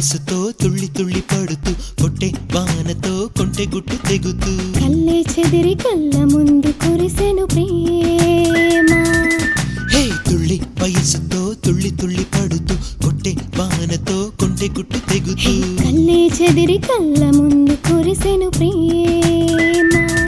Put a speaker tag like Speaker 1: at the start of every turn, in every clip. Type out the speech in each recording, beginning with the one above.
Speaker 1: వయసుతో తుళ్ళి తుళ్ళి పడుతూ కొట్టే వానతో కొంటె గుట్టు తెగుతూ
Speaker 2: కల్లే చెదిరి కళ్ళ ముందు కురిసెను ప్రేమ
Speaker 1: హే తుళ్ళి వయసుతో తుళ్ళి తుళ్ళి పడుతూ కొట్టే వానతో కొంటె గుట్టు తెగుతూ
Speaker 2: కల్లే చెదిరి కళ్ళ ముందు కురిసెను ప్రేమ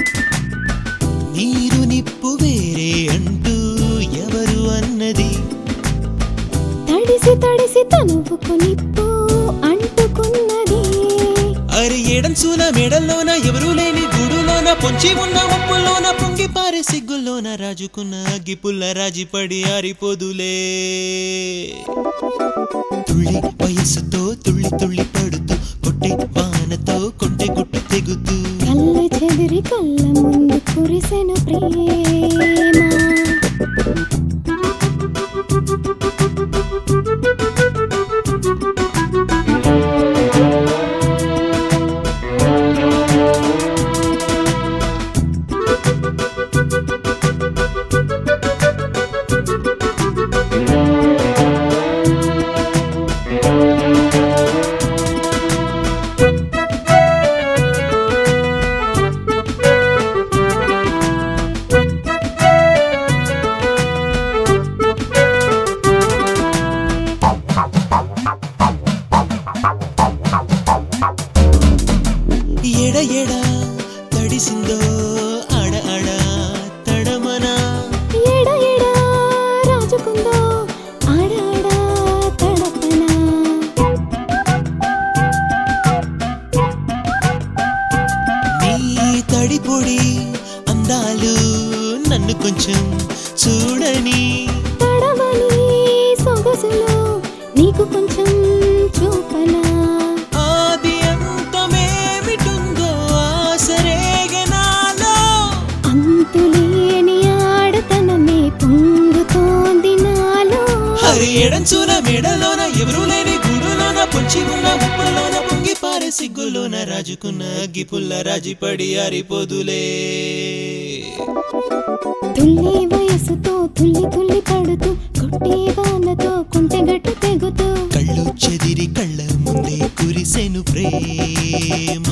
Speaker 1: నీరు నిప్పు వేరే అంటూ ఎవరు అన్నది
Speaker 2: తడిసి తడిసి తనువుకు నిప్పు అంటుకున్నది
Speaker 1: అరి ఏడంచుల మెడల్లోన ఎవరూ లేని గుడులోన పొంచి ఉన్న ఉప్పుల్లోన పొంగి పారే సిగ్గుల్లోన రాజుకున్న అగ్గి పుల్ల రాజిపడి ఆరిపోదులే తుళ్ళి వయసుతో తుళ్ళి తుళ్ళి పడుతూ కొట్టే వానతో కొంటె గుట్టు తెగుతూ
Speaker 2: కళ్ళ చెదిరి కళ్ళ ముందు కురిసెను ప్రేమ
Speaker 1: ఎడ ఎడ తడిసిందో అడ అడ తడమనా
Speaker 2: ఎడ ఎడ రాజుకుందో ఆడ ఆడ తడపనా
Speaker 1: నీ తడి పొడి అందాలు నన్ను కొంచెం చూడని
Speaker 2: తడవని సొగసులో నీకు కొంచెం చూపనా
Speaker 1: ఆది అంతమేమిటుందో ఆసరేగనాలో
Speaker 2: అంతులేని ఆడతనమే పొంగుతోంది నాలో
Speaker 1: హరి ఎడంచుల మెడలోన ఎవరూ లేని గుడులోన పొంచి ఉన్న ఉప్పులోన పొంగి పారే సిగ్గులోన రాజుకున్న అగ్గి పుల్ల రాజిపడి ఆరిపోదులే
Speaker 2: తుల్లి వయసుతో తుల్లి తుల్లి పడుతూ కొట్టే వానతో కుంటె గట్టు తెగుతూ
Speaker 1: కళ్ళు చెదిరి కళ్ళ ముందే కురిసెను ప్రేమ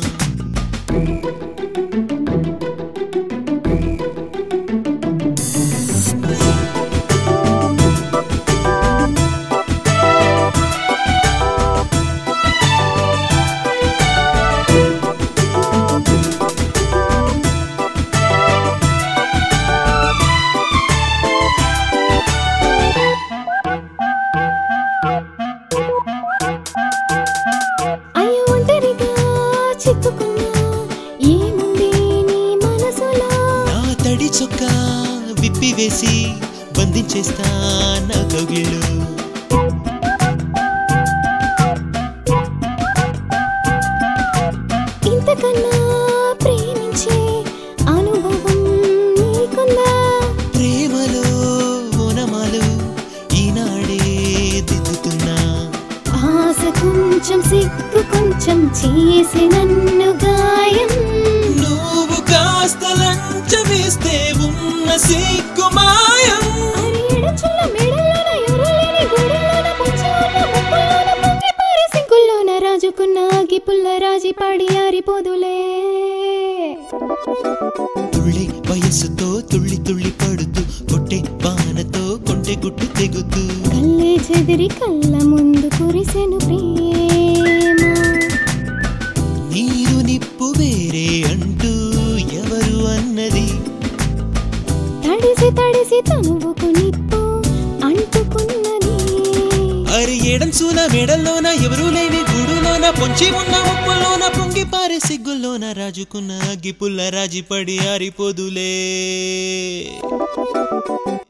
Speaker 2: అయ్యో ఒంటరిగా చిక్కుకున్నా ఏముంది నీ మనసులో
Speaker 1: నా తడి చొక్క విప్పివేసి బంధించేస్తా నా కౌగిళ్ళు
Speaker 2: ఇంతకన్నా ప్రేమించే అనుభవం నీకుందా
Speaker 1: ప్రేమలో ఓనమాలు ఈనాడే దిద్దుతున్నా
Speaker 2: ఆశ కొంచెం సిగ్గు కొంచెం చేసి నన్ను గాయం
Speaker 1: నువ్వు కాస్త లంచమిస్తే ఉన్న సిగ్గు మాయం
Speaker 2: అరేడుచుల్ల మెడలోన ఎవరూ లేని గూడులోన పొంచి ఉన్న ముక్కులోన పొంగి పారే సిగ్గుల్లోన రాజుకున్న ఆగి పుల్ల రాజి పాడి ఆరిపోదులే
Speaker 1: తుళ్ళి వయసుతో తుళ్ళి తుళ్ళి పడుతూ కొట్టే వానతో కొంటె గుట్టు తెగుతూ
Speaker 2: కల్లే చెదిరి కళ్ళ ముందు కురిసెను ప్రేమ
Speaker 1: నీరు నిప్పు వేరే అంటూ ఎవరు అన్నది
Speaker 2: తడిసి తడిసి తనువుకు నిప్పు అంటుకున్నది
Speaker 1: అరి ఏడంచుల మెడల్లోన ఎవరూ లేని గుడులోన పొంచి ఉన్న ఉప్పులోన పొంగి పారే సిగ్గుల్లోన రాజుకున్న అగ్గి పుల్ల రాజిపడి ఆరిపోదులే